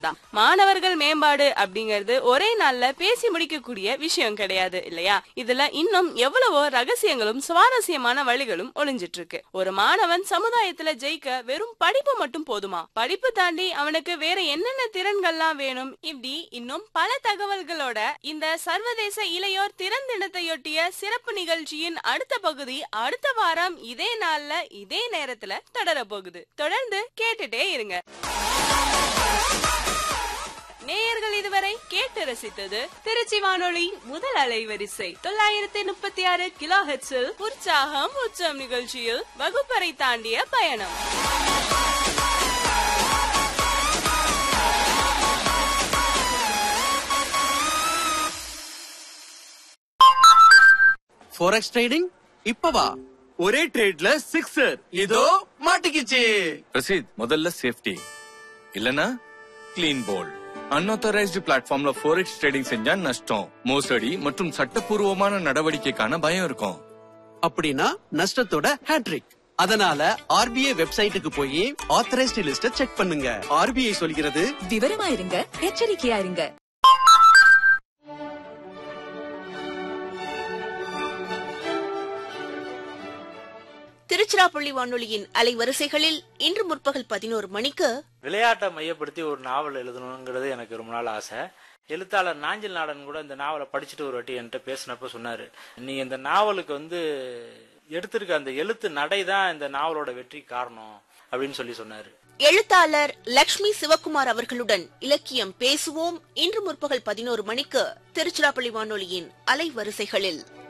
தான் மாணவர்கள் மேம்பாடு அப்படிங்கிறது ஒரே நாள்ல பேசி முடிக்கக்கூடிய விஷயம் கிடையாது இல்லையா இதுல இன்னும் எவ்வளவோ ரகசியங்களும் சுவாரஸ்யமான வழிகளும் ஒளிஞ்சிட்டு இருக்கு ஒரு மாணவன் சமுதாயத்துல ஜெயிக்க வெறும் படிப்பு மட்டும் போதுமா படிப்பு தாண்டி அவனுக்கு வேற என்னென்ன திறன்கள்லாம் வேணும் இப்படி இன்னும் பல தகவல்களோட இந்த சர்வதேச இளையோர் திறன் தினத்தையொட்டிய சிறப்பு நிகழ்ச்சியின் அடுத்த பகுதி அடுத்த வாரம் இதே நாள்ல இதே நேரத்துல தொடர போகுது தொடர்ந்து கேட்டுட்டே இருங்க நேயர்கள் இதுவரை கேட்டு ரசித்தது திருச்சி வானொலி முதல் அலைவரிசை தொள்ளாயிரத்தி முப்பத்தி ஆறு கிலோ ஹெட்ஸில் உற்சாகம் உச்சம் நிகழ்ச்சியில் வகுப்பறை தாண்டிய பயணம் ஃபோரெக்ஸ் ட்ரேடிங் இப்பவா ஒரே ட்ரேட்ல சிக்ஸர் இதோ மாட்டிக்கிச்சு ரசீத் முதல்ல சேஃப்டி இல்லனா கிளீன் போல் அன்ஆத்தரைஸ்டு பிளாட்ஃபார்ம்ல ஃபோரெக்ஸ் ட்ரேடிங் செஞ்சா நஷ்டம் மோசடி மற்றும் சட்டப்பூர்வமான நடவடிக்கைக்கான பயம் இருக்கும் அப்படின்னா நஷ்டத்தோட ஹேட்ரிக் அதனால ஆர்பிஐ வெப்சைட்டுக்கு போய் ஆத்தரைஸ்டு லிஸ்ட செக் பண்ணுங்க ஆர்பிஐ சொல்கிறது விவரமா இருங்க எச்சரிக்கையா இருங்க திருச்சிராப்பள்ளி வானொலியின் அலைவரிசைகளில் இன்று முற்பகல் பதினோரு மணிக்கு விளையாட்டை மையப்படுத்தி ஒரு நாவல் எழுதணுங்கிறது எனக்கு ரொம்ப நாள் ஆசை எழுத்தாளர் நாஞ்சில் நாடன் கூட இந்த நாவலை படிச்சுட்டு ஒரு வாட்டி என்கிட்ட பேசினப்ப சொன்னாரு நீ இந்த நாவலுக்கு வந்து எடுத்திருக்க அந்த எழுத்து நடை தான் இந்த நாவலோட வெற்றி காரணம் அப்படின்னு சொல்லி சொன்னாரு எழுத்தாளர் லக்ஷ்மி சிவகுமார் அவர்களுடன் இலக்கியம் பேசுவோம் இன்று முற்பகல் பதினோரு மணிக்கு திருச்சிராப்பள்ளி வானொலியின் அலைவரிசைகளில்